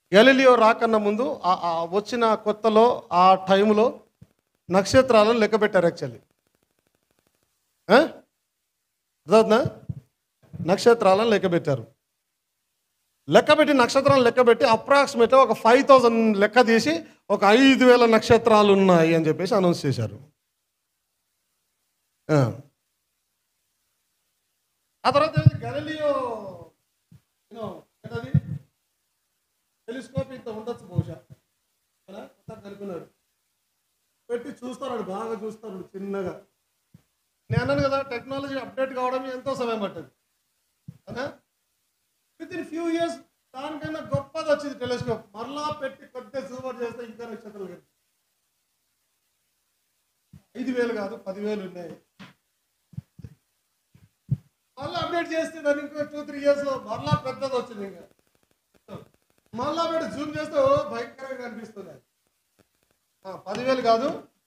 Galileo రాకన్నా ముందు ఆ- ఆ వచ్చిన కొత్తలో ఆ టైంలో నక్షత్రాలను లెక్క పెట్టారు యాక్చువల్లీ అర్థవుతుందా నక్షత్రాలను లెక్క పెట్టారు లెక్క పెట్టి నక్షత్రాలను లెక్క పెట్టి అప్రాక్సిమేట్గా ఒక ఫైవ్ థౌజండ్ లెక్క తీసి ఒక ఐదు వేల నక్షత్రాలు ఉన్నాయి అని చెప్పేసి అనౌన్స్ చేశారు ఆ. ఆ తర్వాత ఏంటి? గెలీలియో you know, ఏంటది టెలిస్కోప్ ఇంత ఉండొచ్చు బహుశా కదా? కొత్తగా కనుక్కున్నాడు పెట్టి చూస్తాడు బాగా చూస్తాడు చిన్నగా నేను అన్నాను కదా టెక్నాలజీ అప్డేట్ కావడం ఎంతో సమయం పట్టదు కదా విత్ ఇన్ ఫ్యూ ఇయర్స్ దానికన్నా గొప్పది వచ్చింది టెలిస్కోప్ మరలా పెట్టి కొద్దిగా సూపర్ చేస్తే ఇంకా నక్షత్రాలు కనిపిస్తాయి. ఐదు వేలు కాదు పదివేలు ఉన్నాయి మళ్ళీ అప్డేట్ చేస్తే దాని ఇంకో టూ త్రీ ఇయర్స్ లో మరలా పెద్దది వచ్చింది ఇంకా మళ్ళా పెట్టి జూమ్ చేస్తే ఓ భయంకరంగా కనిపిస్తుంది ఆ, పదివేలు కాదు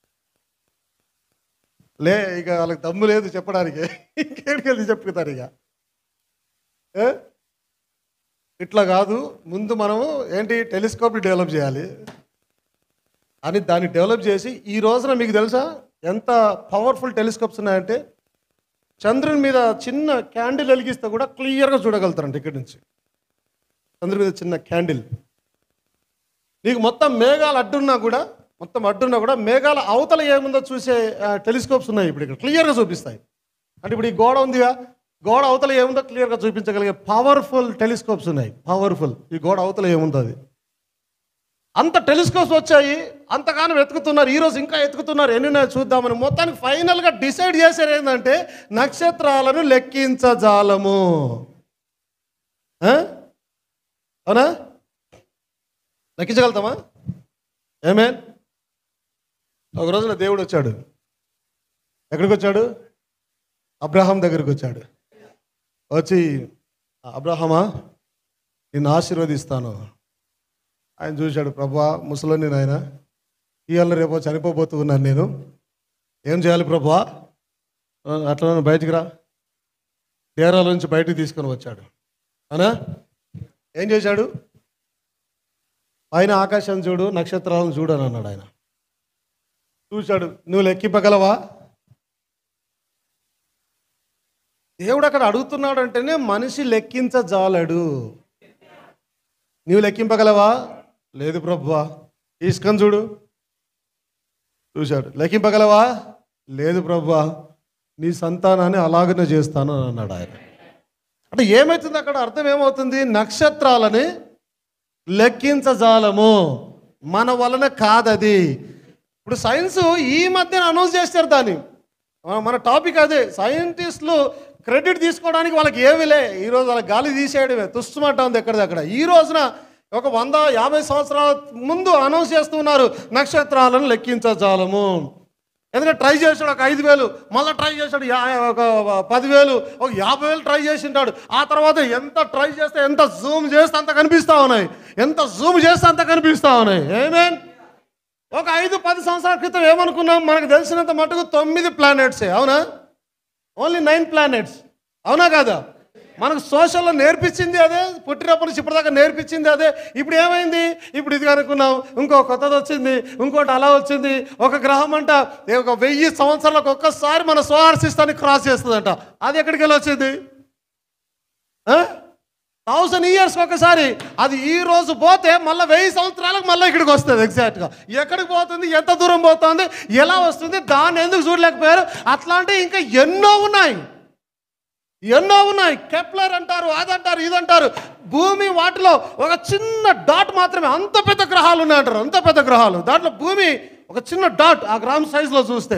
లే ఇక వాళ్ళకి దమ్ము లేదు చెప్పడానికి ఇంకేడికి వెళ్ళి చెప్పుతారు ఇక ఏ? ఇట్లా కాదు ముందు మనము ఏంటి టెలిస్కోప్ని డెవలప్ చేయాలి అని దాన్ని డెవలప్ చేసి ఈ రోజున మీకు తెలుసా ఎంత పవర్ఫుల్ టెలిస్కోప్స్ ఉన్నాయంటే చంద్రుని మీద చిన్న క్యాండిల్ వెలిగిస్తే కూడా క్లియర్గా చూడగలుగుతారంట ఇక్కడి నుంచి చంద్రుని మీద చిన్న క్యాండిల్ నీకు మొత్తం మేఘాలు అడ్డున్నా కూడా మొత్తం అడ్డున్నా కూడా మేఘాల అవతల ఏముందో చూసే టెలిస్కోప్స్ ఉన్నాయి ఇప్పుడు ఇక్కడ క్లియర్గా చూపిస్తాయి అంటే ఇప్పుడు ఈ గోడ ఉందిగా గోడ అవతల ఏముందో క్లియర్గా చూపించగలిగే పవర్ఫుల్ టెలిస్కోప్స్ ఉన్నాయి పవర్ఫుల్ ఈ గోడ అవతల ఏముందో అది అంత టెలిస్కోప్స్ వచ్చాయి అంతగానో వెతుకుతున్నారు ఈరోజు ఇంకా వెతుకుతున్నారు ఎన్ని ఉన్నాయో చూద్దామని మొత్తానికి ఫైనల్గా డిసైడ్ చేశారు ఏంటంటే నక్షత్రాలను లెక్కించజాలము ఆ? అవునా లెక్కించగలుగుతామా ఏమే ఒక రోజున దేవుడు వచ్చాడు ఎక్కడికి వచ్చాడు అబ్రహాం దగ్గరికి వచ్చాడు వచ్చి అబ్రహమా నిన్ను ఆశీర్వదిస్తాను ఆయన చూశాడు ప్రభా ముసలోని నాయన ఇవాళ రేపో చనిపోబోతూ ఉన్నాను నేను ఏం చేయాలి ప్రభా ఆ, అట్లా నన్ను బయటికి రా డేరాల నుంచి బయటికి తీసుకొని వచ్చాడు అవునా ఏం చేశాడు పైన ఆకాశం చూడు నక్షత్రాలను చూడు అని అన్నాడు ఆయన చూశాడు నువ్వు లెక్కింపగలవా దేవుడు అక్కడ అడుగుతున్నాడు అంటేనే మనిషి లెక్కించజాలడు నీవు లెక్కింపగలవా లేదు ప్రభువా ఇసుకని చూడు చూశాడు లెక్కింపగలవా లేదు ప్రభువా నీ సంతానాన్ని అలాగనే చేస్తాను అని అన్నాడు ఆయన అంటే ఏమవుతుంది అక్కడ అర్థం ఏమవుతుంది నక్షత్రాలని లెక్కించజాలము మన వలన కాదది ఇప్పుడు సైన్స్ ఈ మధ్యన అనౌన్స్ చేశారు దాన్ని మన- మన టాపిక్ అదే సైంటిస్టులు క్రెడిట్ తీసుకోవడానికి వాళ్ళకి ఏమిలే ఈరోజు వాళ్ళకి గాలి తీసేయడమే తుస్సుమాట ఉంది ఎక్కడిదక్కడ ఈ రోజున ఒక వంద యాభై సంవత్సరాల ముందు అనౌన్స్ చేస్తున్నారు నక్షత్రాలను లెక్కించజాలము ఎందుకంటే ట్రై చేశాడు ఒక ఐదు వేలు మళ్ళీ ట్రై చేశాడు యా ఒక పదివేలు ఒక యాభై వేలు ట్రై చేసి ఉంటాడు ఆ తర్వాత ఎంత ట్రై చేస్తే ఎంత జూమ్ చేస్తే అంత కనిపిస్తూ ఉన్నాయి ఎంత జూమ్ చేస్తే అంత కనిపిస్తూ ఉన్నాయి ఏమేన్ ఒక ఐదు పది సంవత్సరాల క్రితం ఏమనుకున్నాం మనకు తెలిసినంత మటుకు తొమ్మిది ప్లానెట్సే అవునా ఓన్లీ నైన్ ప్లానెట్స్ అవునా కాదా మనకు సోషల్లో నేర్పించింది అదే పుట్టినప్పటి నుంచి ఇప్పటిదాకా నేర్పించింది అదే ఇప్పుడు ఏమైంది ఇప్పుడు ఇది అనుకున్నాం ఇంకో కొత్తది వచ్చింది ఇంకోటి అలా వచ్చింది ఒక గ్రహం అంట ఏ ఒక వెయ్యి సంవత్సరాలకు ఒక్కసారి మన సోలార్ సిస్టాన్ని క్రాస్ చేస్తుందంట అది ఎక్కడికి వెళ్ళి వచ్చింది థౌసండ్ ఇయర్స్ ఒకసారి అది ఈ రోజు పోతే మళ్ళీ వెయ్యి సంవత్సరాలకు మళ్ళీ ఇక్కడికి వస్తుంది ఎగ్జాక్ట్గా ఎక్కడికి పోతుంది ఎంత దూరం పోతుంది ఎలా వస్తుంది దాన్ని ఎందుకు చూడలేకపోయారు అట్లాంటివి ఇంకా ఎన్నో ఉన్నాయి ఎన్నో ఉన్నాయి కెప్లర్ అంటారు అదంటారు ఇదంటారు భూమి వాటిలో ఒక చిన్న డాట్ మాత్రమే అంత పెద్ద గ్రహాలు ఉన్నాయంటారు అంత పెద్ద గ్రహాలు దాంట్లో భూమి ఒక చిన్న డాట్ ఆ గ్రామ్ సైజులో చూస్తే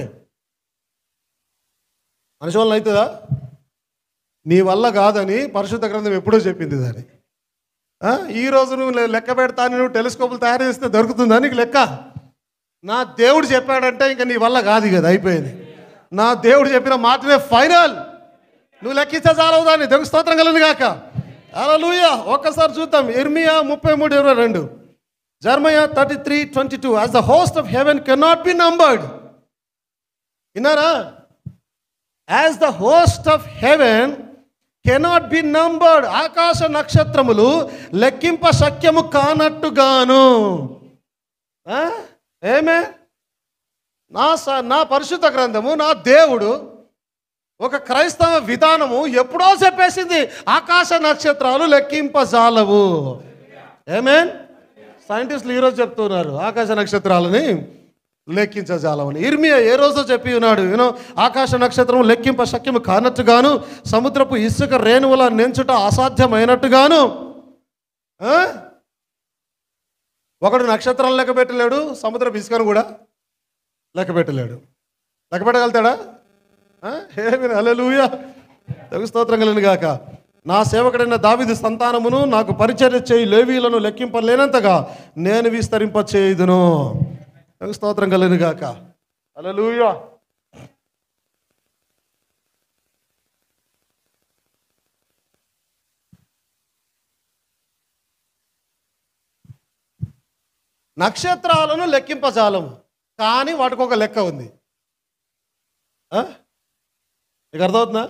మనిషి వల్ల అవుతుందా నీ వల్ల కాదని పరిశుద్ధ గ్రంథం ఎప్పుడో చెప్పింది దాన్ని ఆ? ఈ రోజు నువ్వు లె- లెక్క పెడతాను నువ్వు టెలిస్కోపులు తయారు చేస్తే దొరుకుతుందా నీకు లెక్క నా దేవుడు చెప్పాడంటే ఇంకా నీ వల్ల కాదు కదా అయిపోయింది నా దేవుడు చెప్పిన మాటనే ఫైనల్ నువ్వు లెక్కించే చాలవు దాన్ని దేవుని స్తోత్రం కలిగిన గాక అలా లూయ ఒక్కసారి చూద్దాం ఇర్మియా ముప్పై మూడు ఇరవై రెండు Jeremiah thirty three twenty two as the host of heaven cannot be numbered విన్నారా as the host of heaven cannot be numbered ఆకాశ నక్షత్రములు లెక్కింప శక్యము కానట్టుగాను ఆ? ఏమే నా స నా పరిశుద్ధ గ్రంథము నా దేవుడు ఒక క్రైస్తవ విధానము ఎప్పుడో చెప్పేసింది ఆకాశ నక్షత్రాలు లెక్కింపజాలవు ఏమేన్ సైంటిస్టులు ఈరోజు చెప్తున్నారు ఆకాశ నక్షత్రాలని లెక్కించజాలవని ఇర్మియా ఏ రోజో చెప్పి ఉన్నాడు యూనో ఆకాశ నక్షత్రం లెక్కింప శక్యము కానట్టుగాను సముద్రపు ఇసుక రేణువుల నెంచుట అసాధ్యమైనట్టుగాను ఆ? ఒకడు నక్షత్రం లెక్క పెట్టలేడు సముద్రపు ఇసుకను కూడా లెక్క పెట్టలేడు లెక్క పెట్టగలుగుతాడా ఆ? ఏమి అలలుయా తెలుగు స్తోత్రం కలిగిన గాక నా సేవకుడైన దావిది సంతానమును నాకు పరిచర్య చేయి లేవీలను లెక్కింపలేనంతగా నేను విస్తరింప చేయుదును తెలుగు స్తోత్రం కలిగిన గాక అలలుయా నక్షత్రాలను లెక్కింపజాలము కానీ వాటికి ఒక లెక్క ఉంది ఆ? మీకు అర్థమవుతుందా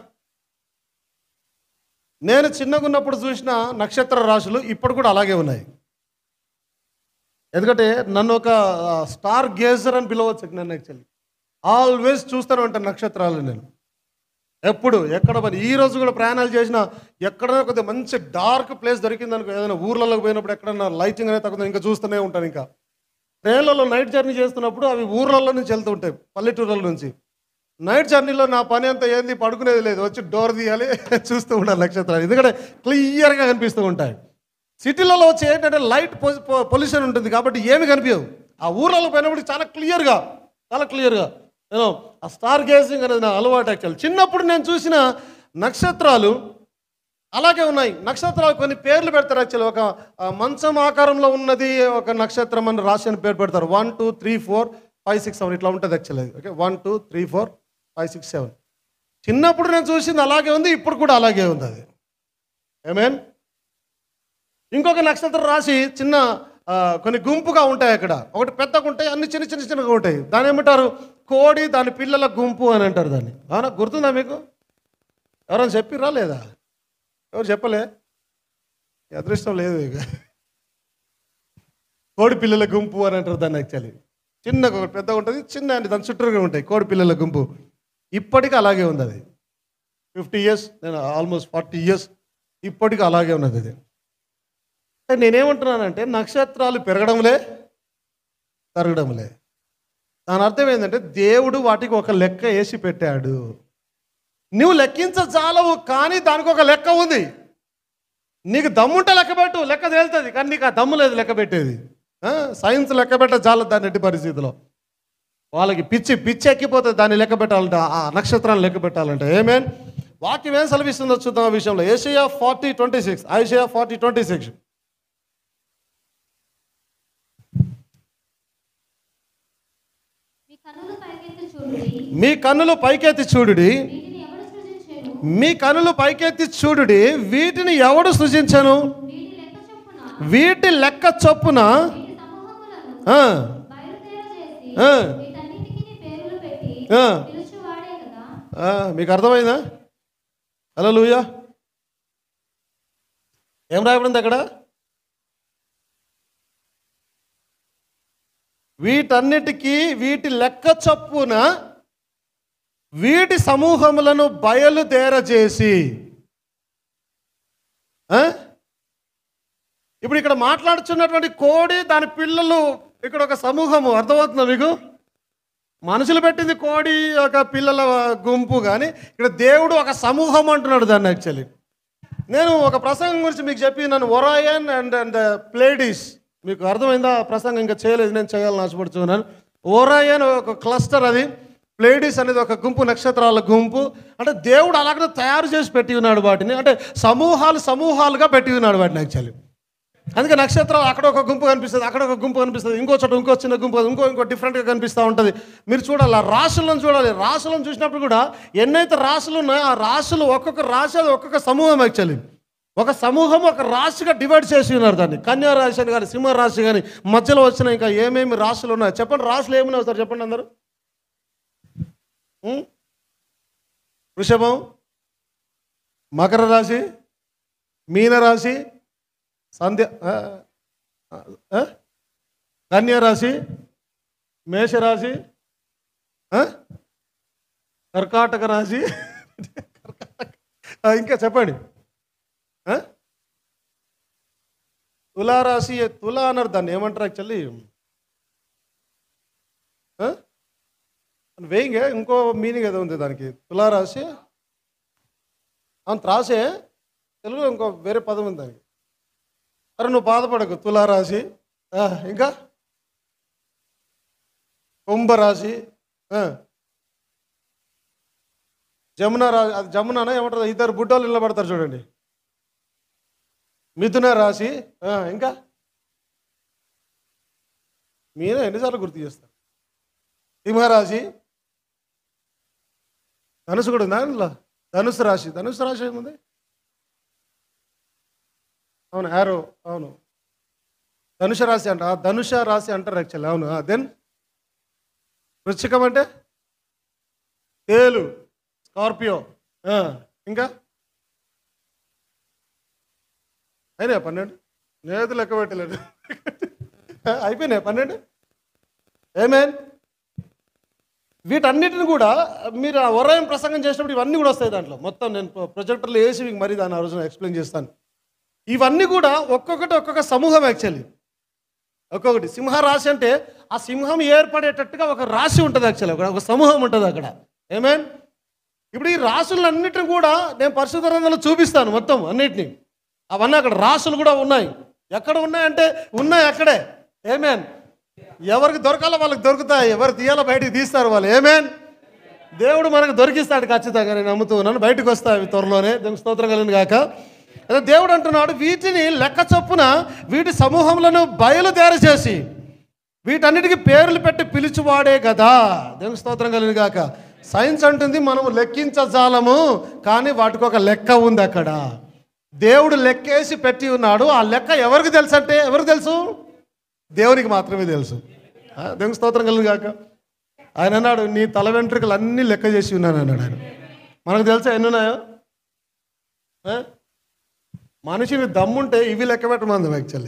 నేను చిన్నగా ఉన్నప్పుడు చూసిన నక్షత్ర రాశులు ఇప్పుడు కూడా అలాగే ఉన్నాయి ఎందుకంటే నన్ను ఒక స్టార్ గేజర్ అని పిలవచ్చు నన్ను యాక్చువల్లీ ఆల్వేస్ చూస్తూనే ఉంటాను నక్షత్రాలు నేను ఎప్పుడు ఎక్కడ పని ఈ రోజు కూడా ప్రయాణాలు చేసిన ఎక్కడైనా కొద్దిగా మంచి డార్క్ ప్లేస్ దొరికింది అనుకో ఏదైనా ఊర్లలోకి పోయినప్పుడు ఎక్కడైనా లైటింగ్ అనేది తగ్గుతుంది ఇంకా చూస్తూనే ఉంటాను ఇంకా ట్రైన్లలో నైట్ జర్నీ చేస్తున్నప్పుడు అవి ఊర్లలో నుంచి వెళ్తూ ఉంటాయి పల్లెటూర్ల నుంచి నైట్ జర్నీలో నా పని అంతా ఏంది పడుకునేది లేదు వచ్చి డోర్ తీయాలి చూస్తూ ఉండాలి నక్షత్రాలు ఎందుకంటే క్లియర్గా కనిపిస్తూ ఉంటాయి సిటీలలో వచ్చి ఏంటంటే లైట్ పొల్యూషన్ ఉంటుంది కాబట్టి ఏమి కనిపించవు ఆ ఊర్లలో పోయినప్పుడు చాలా క్లియర్గా చాలా క్లియర్గా నేను ఆ స్టార్ గేజింగ్ అనేది నా అలవాటు యాక్చువల్ చిన్నప్పుడు నేను చూసిన నక్షత్రాలు అలాగే ఉన్నాయి నక్షత్రాలు కొన్ని పేర్లు పెడతారు యాక్చువల్ ఒక ఆ, మంచం ఆకారంలో ఉన్నది ఒక నక్షత్రం అని రాసి అని పేరు పెడతారు one two three four five six seven ఇట్లా ఉంటుంది యాక్చువల్ అది okay one two three four five six seven చిన్నప్పుడు నేను చూసింది అలాగే ఉంది ఇప్పుడు కూడా అలాగే ఉంది అది ఏమేన్ ఇంకొక నక్షత్రం రాసి చిన్న ఆ, కొన్ని గుంపుగా ఉంటాయి అక్కడ ఒకటి పెద్దగా ఉంటాయి అన్ని చిన్న చిన్న చిన్నగా ఉంటాయి దాని ఏమంటారు కోడి దాని పిల్లల గుంపు అని అంటారు దాన్ని అవునా గుర్తుందా మీకు ఎవరైనా చెప్పిర్రా లేదా ఎవరు చెప్పలే ఈ అదృష్టం లేదు ఇక కోడి పిల్లల గుంపు అని అంటారు దాన్ని యాక్చువల్లీ చిన్నగా ఒకటి పెద్దగా ఉంటుంది చిన్న అంటే దాని చుట్టూరుగా ఉంటాయి కోడి పిల్లల గుంపు ఇప్పటికీ అలాగే ఉంది అది ఫిఫ్టీ ఇయర్స్ నేను ఆల్మోస్ట్ ఫార్టీ ఇయర్స్ ఇప్పటికీ అలాగే ఉన్నది అది అంటే నేనేమంటున్నానంటే నక్షత్రాలు పెరగడంలే తరగడంలే దాని అర్థం ఏంటంటే దేవుడు వాటికి ఒక లెక్క వేసి పెట్టాడు నువ్వు లెక్కించజాలవు కానీ దానికి ఒక లెక్క ఉంది నీకు దమ్ముంటే లెక్క పెట్టు లెక్క తేలుతుంది కానీ నీకు ఆ దమ్ము లేదు లెక్క పెట్టేది ఆ, సైన్స్ లెక్క పెట్ట జాలదు దాని ఎట్టి పరిస్థితిలో వాళ్ళకి పిచ్చి పిచ్చి ఎక్కిపోతుంది దాన్ని లెక్క పెట్టాలంటే ఆ నక్షత్రాన్ని లెక్క పెట్టాలంటే ఏమేన్ వాక్యం ఏం సెలవిస్తుందో చూద్దాం ఆ విషయంలో Isaiah forty twenty six Isaiah forty twenty six మీ కన్నులు పైకెత్తి చూడుడి మీ కన్నులు పైకెత్తి చూడుడి వీటిని ఎవడు సృజించెను మీ కన్నులు పైకెత్తి చూడుడి వీటిని ఎవడు సృజించను వీటి లెక్క చొప్పున వీటి లెక్క చొప్పున వీటి సమూహములను ఆ, బయలుదేర చేసి ఆ. వీటన్నిటికీ పేర్లు పెట్టి ఆ. పిలుచువాడే కదా ఆ, మీకు అర్థమైందా హలో లూయా ఏం రాయబడింది అక్కడ వీటన్నిటికీ వీటి లెక్క చొప్పున వీటి సమూహములను బయలుదేరజేసి ఆ? ఇప్పుడు ఇక్కడ మాట్లాడుతున్నటువంటి కోడి దాని పిల్లలు ఇక్కడ ఒక సమూహము అర్థమవుతుందా మీకు మనుషులు పెట్టింది కోడి ఒక పిల్లల గుంపు కానీ ఇక్కడ దేవుడు ఒక సమూహం అంటున్నాడు దాన్ని యాక్చువల్లీ నేను ఒక ప్రసంగం గురించి మీకు చెప్పి నన్ను ఒరాయన్ అండ్ అండ్ ప్లేడీస్ మీకు అర్థమైందా ఆ ప్రసంగం ఇంకా చేయలేదు నేను చేయాలని ఆశపడుతున్నాను ఓరాయన్ ఒక క్లస్టర్ అది ప్లేడీస్ అనేది ఒక గుంపు నక్షత్రాల గుంపు అంటే దేవుడు అలాగనే తయారు చేసి పెట్టి ఉన్నాడు వాటిని అంటే సమూహాలు సమూహాలుగా పెట్టి ఉన్నాడు వాటిని యాక్చువల్లీ అందుకే నక్షత్రాలు అక్కడ ఒక గుంపు కనిపిస్తుంది అక్కడ ఒక గుంపు కనిపిస్తుంది ఇంకో చోట ఇంకో చిన్న గుంపు ఇంకో ఇంకో డిఫరెంట్గా కనిపిస్తూ ఉంటుంది మీరు చూడాలి ఆ రాశులను చూడాలి రాశులను చూసినప్పుడు కూడా ఎన్నైతే రాశులు ఉన్నాయో ఆ రాశులు ఒక్కొక్క రాశి అది ఒక్కొక్క సమూహం యాక్చువల్లీ ఒక సమూహం ఒక రాశిగా డివైడ్ చేసి ఉన్నారు దాన్ని కన్యా రాశి అని కానీ సింహ రాశి కానీ మధ్యలో వచ్చిన ఇంకా ఏమేమి రాశులు ఉన్నాయి చెప్పండి రాశులు ఏమున్నాయి సార్ చెప్పండి అందరూ ఉం? వృషభం మకర రాశి మీన రాశి సంధ్య ఆ, ఆ? కన్యా రాశి మేషరాశి ఆ? కర్కాటక రాశి ఆ, ఇంకా చెప్పండి ఆ? తులారాశి తులా అన్నారు దాన్ని ఏమంటారు యాక్చువల్లీ వేయింగే ఇంకో మీనింగ్ ఏదో ఉంది దానికి తులారాశి అవును త్రాసే తెలుగులో ఇంకో వేరే పదం ఉంది దానికి అరే నువ్వు బాధపడకు తులారాశి ఆ, ఇంకా కుంభరాశి ఆ. జమున రాశి అది జమున ఏమంటారు ఇద్దరు బుడ్డోళ్ళు నిలబడతారు చూడండి మిథున రాశి ఆ, ఇంకా మీరే ఎన్నిసార్లు గుర్తు చేస్తారు సింహరాశి ధనుసు కూడా ఉందా అందులో ధనుసు రాశి ధనుసు రాశి ఏముంది అవును యారో అవును ధనుష రాశి అంట ఆ ధనుష రాశి అంటారు యాక్చువల్లీ అవును దెన్ వృశ్చికం అంటే తేలు స్కార్పియో ఆ, ఇంకా అయినా పన్నెండు నేత లెక్క పెట్టలేదు అయిపోయినాయి పన్నెండు ఏమేన్ వీటన్నిటిని కూడా మీరు ఆ వరాయం ప్రసంగం చేసినప్పుడు ఇవన్నీ కూడా వస్తాయి దాంట్లో మొత్తం నేను ప్రొ- ప్రొజెక్టర్లో వేసి మీకు మరీ దాని ఆ రోజున ఎక్స్ప్లెయిన్ చేస్తాను ఇవన్నీ కూడా ఒక్కొక్కటి ఒక్కొక్క సమూహం యాక్చువల్లీ ఒక్కొక్కటి సింహ రాశి అంటే ఆ సింహం ఏర్పడేటట్టుగా ఒక రాశి ఉంటుంది యాక్చువల్లీ ఒక ఒక సమూహం ఉంటుంది అక్కడ ఏమేన్ ఇప్పుడు ఈ రాసులన్నిటిని కూడా నేను పరిశుద్ధ గ్రంథంలో చూపిస్తాను మొత్తం అన్నిటిని అవన్నీ అక్కడ రాసులు కూడా ఉన్నాయి ఎక్కడ ఉన్నాయంటే ఉన్నాయి అక్కడే ఏమేన్ ఎవరికి దొరకాలో వాళ్ళకి దొరుకుతాయి ఎవరు తీయాలో బయటికి తీస్తారు వాళ్ళు ఏమేన్ దేవుడు మనకు దొరికిస్తాడు ఖచ్చితంగా నేను నమ్ముతూ ఉన్నాను బయటకు వస్తాయి అవి త్వరలోనే దేవునికి స్తోత్రం కలిగిన గాక అదే దేవుడు అంటున్నాడు వీటిని లెక్క చొప్పున వీటి సమూహములను బయలుదేర చేసి వీటన్నిటికీ పేర్లు పెట్టి పిలిచివాడే కదా దేవుని స్తోత్రం కలిగిన గాక సైన్స్ అంటుంది మనము లెక్కించజాలము కానీ వాటికి ఒక లెక్క ఉంది అక్కడ దేవుడు లెక్కేసి పెట్టి ఉన్నాడు ఆ లెక్క ఎవరికి తెలుసు అంటే ఎవరికి తెలుసు దేవునికి మాత్రమే తెలుసు ఆ, దేవునికి స్తోత్రం కలిగిన గాక ఆయన అన్నాడు నీ తల వెంట్రుకలు అన్నీ లెక్క చేసి ఉన్నాను అన్నాడు ఆయన మనకు తెలుసా ఎన్ని ఉన్నాయో ఆ? మనిషిని దమ్ముంటే ఇవి లెక్క పెట్టమందాం యాక్చువల్లీ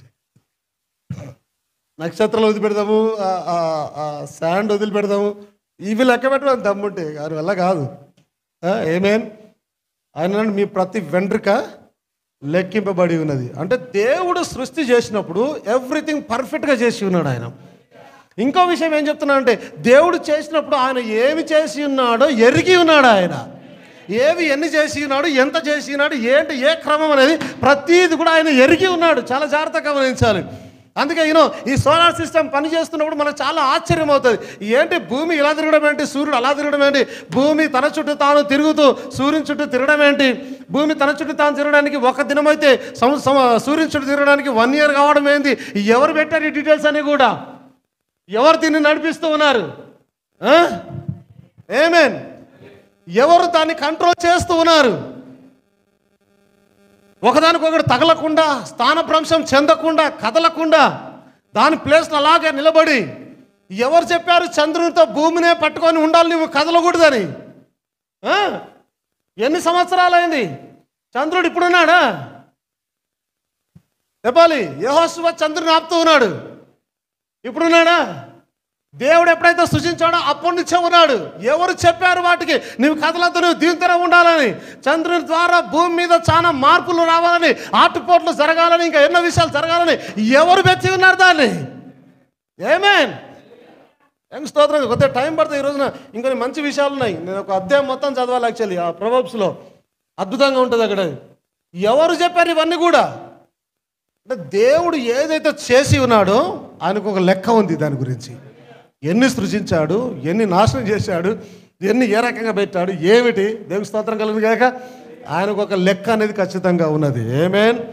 నక్షత్రాలు వదిలిపెడతాము ఆ- ఆ- ఆ శాండ్ వదిలిపెడతాము ఇవి లెక్క పెట్టడం దమ్ముంటే గారి వల్ల కాదు ఆ, ఏమేన్ ఆయన అన్నాడు, మీ ప్రతి వెంట్రుక లెక్కింపబడి ఉన్నది అంటే దేవుడు సృష్టి చేసినప్పుడు ఎవ్రీథింగ్ పర్ఫెక్ట్గా చేసి ఉన్నాడు ఆయన ఇంకో విషయం ఏం చెప్తున్నా అంటే దేవుడు చేసినప్పుడు ఆయన ఏమి చేసి ఉన్నాడో ఎరిగి ఉన్నాడు ఆయన ఏవి ఎన్ని చేసి ఉన్నాడు ఎంత చేసి ఉన్నాడు ఏంటి ఏ క్రమం అనేది ప్రతీది కూడా ఆయన ఎరిగి ఉన్నాడు చాలా జాగ్రత్తగా గమనించాలి అందుకే యూనో ఈ సోలార్ సిస్టమ్ పనిచేస్తున్నప్పుడు మనకు చాలా ఆశ్చర్యం అవుతుంది ఏంటి భూమి ఇలా తిరగడం ఏంటి సూర్యుడు అలా తిరగడం ఏంటి భూమి తన చుట్టూ తాను తిరుగుతూ సూర్యుని చుట్టూ తిరగడం ఏంటి భూమి తన చుట్టూ తాను తిరగడానికి ఒక దినం అయితే సం- సం- సూర్యుని చుట్టూ తిరగడానికి వన్ ఇయర్ కావడం ఏంటి ఎవరు పెట్టారు ఈ డీటెయిల్స్ అన్నీ కూడా ఎవరు దీన్ని నడిపిస్తూ ఉన్నారు ఏమేన్ ఎవరు దాన్ని కంట్రోల్ చేస్తూ ఉన్నారు ఒకదానికొకటి తగలకుండా స్థానభ్రంశం చెందకుండా కదలకుండా దాని ప్లేస్లో అలాగే నిలబడి ఎవరు చెప్పారు చంద్రునితో భూమినే పట్టుకొని ఉండాలి నువ్వు కదలకూడదని ఆ? ఎన్ని సంవత్సరాలైంది చంద్రుడు ఇప్పుడున్నాడా చెప్పాలి యహోశివ చంద్రుని ఆపుతూ ఉన్నాడు ఇప్పుడున్నాడా దేవుడు ఎప్పుడైతే సృష్టించాడో అప్పటి నుంచే ఉన్నాడు ఎవరు చెప్పారు వాటికి నువ్వు కథలతో నువ్వు దీంతోనే ఉండాలని చంద్రుని ద్వారా భూమి మీద చాలా మార్పులు రావాలని ఆటుపోట్లు జరగాలని ఇంకా ఎన్నో విషయాలు జరగాలని ఎవరు వెచ్చి ఉన్నారు దాన్ని ఏమేన్ ఏం స్తోత్రం కొద్దిగా టైం పడుతుంది ఈ రోజున ఇంకొన్ని మంచి విషయాలు ఉన్నాయి నేను ఒక అధ్యాయం మొత్తం చదవాలి యాక్చువల్లీ ఆ ప్రొవబ్స్లో అద్భుతంగా ఉంటుంది అక్కడ ఎవరు చెప్పారు ఇవన్నీ కూడా అంటే దేవుడు ఏదైతే చేసి ఉన్నాడో ఆయనకు ఒక లెక్క ఉంది దాని గురించి ఎన్ని సృజించాడు ఎన్ని నాశనం చేశాడు ఎన్ని ఏ రకంగా పెట్టాడు ఏమిటి దేవుని స్తోత్రం కలిగింది కాక ఆయనకు ఒక లెక్క అనేది ఖచ్చితంగా ఉన్నది ఏమేన్